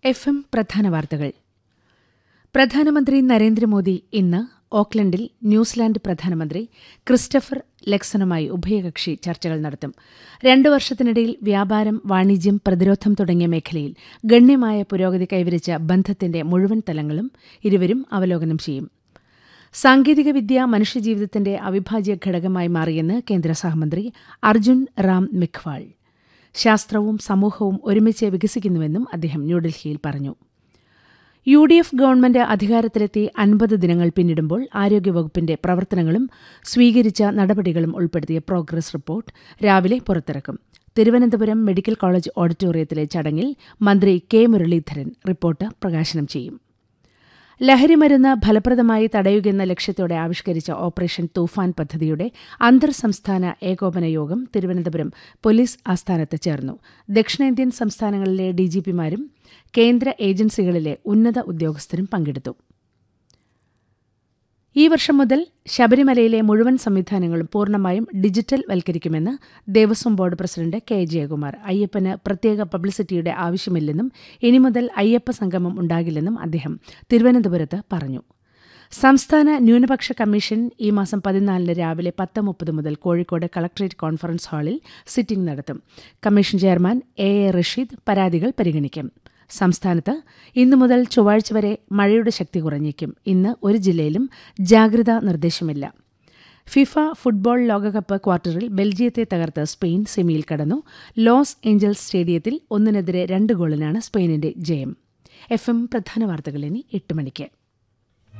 F M പ്രധാന വാർത്തകൾ പ്രധാനമന്ത്രി നരേന്ദ്രമോദി ഇന്ന് ഓക്ലൻഡിൽ ന്യൂസിലാൻഡ് പ്രധാനമന്ത്രി ക്രിസ്റ്റഫർ ലെക്സണുമായി ഉഭയകക്ഷി ചർച്ചകൾ നടത്തും രണ്ടു വർഷത്തിനിടയിൽ വ്യാപാരം വാണിജ്യം പ്രതിരോധം തുടങ്ങിയ മേഖലയിൽ ഗണ്യമായ പുരോഗതി കൈവരിച്ച ബന്ധത്തിന്റെ മുഴുവൻ തലങ്ങളും ഇരുവരും അവലോകനം ചെയ്യും സാങ്കേതികവിദ്യ മനുഷ്യജീവിതത്തിന്റെ അവിഭാജ്യ ഘടകമായി മാറിയെന്ന് കേന്ദ്ര സഹമന്ത്രി അർജുൻ റാം മിഖ്വാൾ ശാസ്ത്രവും സമൂഹവും ഒരുമിച്ച് വികസിക്കുന്നുവെന്നും അദ്ദേഹം ന്യൂഡൽഹിയിൽ പറഞ്ഞു യു ഡി എഫ് ഗവൺമെന്റ് അധികാരത്തിലെത്തി അൻപത് ദിനങ്ങൾ പിന്നിടുമ്പോൾ ആരോഗ്യവകുപ്പിന്റെ പ്രവർത്തനങ്ങളും സ്വീകരിച്ച നടപടികളും ഉൾപ്പെടുത്തിയ പ്രോഗ്രസ് റിപ്പോർട്ട് രാവിലെ പുറത്തിറക്കും തിരുവനന്തപുരം മെഡിക്കൽ കോളേജ് ഓഡിറ്റോറിയത്തിലെ ചടങ്ങിൽ മന്ത്രി കെ മുരളീധരൻ റിപ്പോർട്ട് പ്രകാശനം ചെയ്യും ലഹരിമരുന്ന് ഫലപ്രദമായി തടയുകയെന്ന ലക്ഷ്യത്തോടെ ആവിഷ്കരിച്ച ഓപ്പറേഷൻ തൂഫാൻ പദ്ധതിയുടെ അന്തർ സംസ്ഥാന ഏകോപന യോഗം തിരുവനന്തപുരം പോലീസ് ആസ്ഥാനത്ത് ചേർന്നു ദക്ഷിണേന്ത്യൻ സംസ്ഥാനങ്ങളിലെ ഡിജിപിമാരും കേന്ദ്ര ഏജൻസികളിലെ ഉന്നത ഉദ്യോഗസ്ഥരും പങ്കെടുത്തു ഈ വർഷം മുതൽ ശബരിമലയിലെ മുഴുവൻ സംവിധാനങ്ങളും പൂർണ്ണമായും ഡിജിറ്റൽ വൽക്കരിക്കുമെന്ന് Devaswom board president K Jayakumar അയ്യപ്പന് പ്രത്യേക പബ്ലിസിറ്റിയുടെ ആവശ്യമില്ലെന്നും ഇനി മുതൽ അയ്യപ്പ സംഗമം ഉണ്ടാകില്ലെന്നും അദ്ദേഹം തിരുവനന്തപുരത്ത് പറഞ്ഞു സംസ്ഥാന ന്യൂനപക്ഷ കമ്മീഷൻ ഈ മാസം പതിനാലിന് രാവിലെ പത്ത് മുപ്പത് മുതൽ കോഴിക്കോട് കളക്ടറേറ്റ് കോൺഫറൻസ് ഹാളിൽ സിറ്റിംഗ് നടത്തും commission chairman A A Rasheed പരാതികൾ പരിഗണിക്കും സംസ്ഥാനത്ത് ഇന്നു മുതൽ ചൊവ്വാഴ്ച വരെ മഴയുടെ ശക്തി കുറഞ്ഞേക്കും ഇന്ന് ഒരു ജില്ലയിലും ജാഗ്രതാ നിർദ്ദേശമില്ല ഫിഫ ഫുട്ബോൾ ലോകകപ്പ് ക്വാർട്ടറിൽ ബെൽജിയത്തെ തകർത്ത് സ്പെയിൻ സെമിയിൽ കടന്നു ലോസ് ഏഞ്ചൽസ് സ്റ്റേഡിയത്തിൽ ഒന്നിനെതിരെ രണ്ട് ഗോളിനാണ് സ്പെയിനിന്റെ ജയം എഫ് എം പ്രധാന വാർത്തകൾ ഇനി എട്ട് മണിക്ക്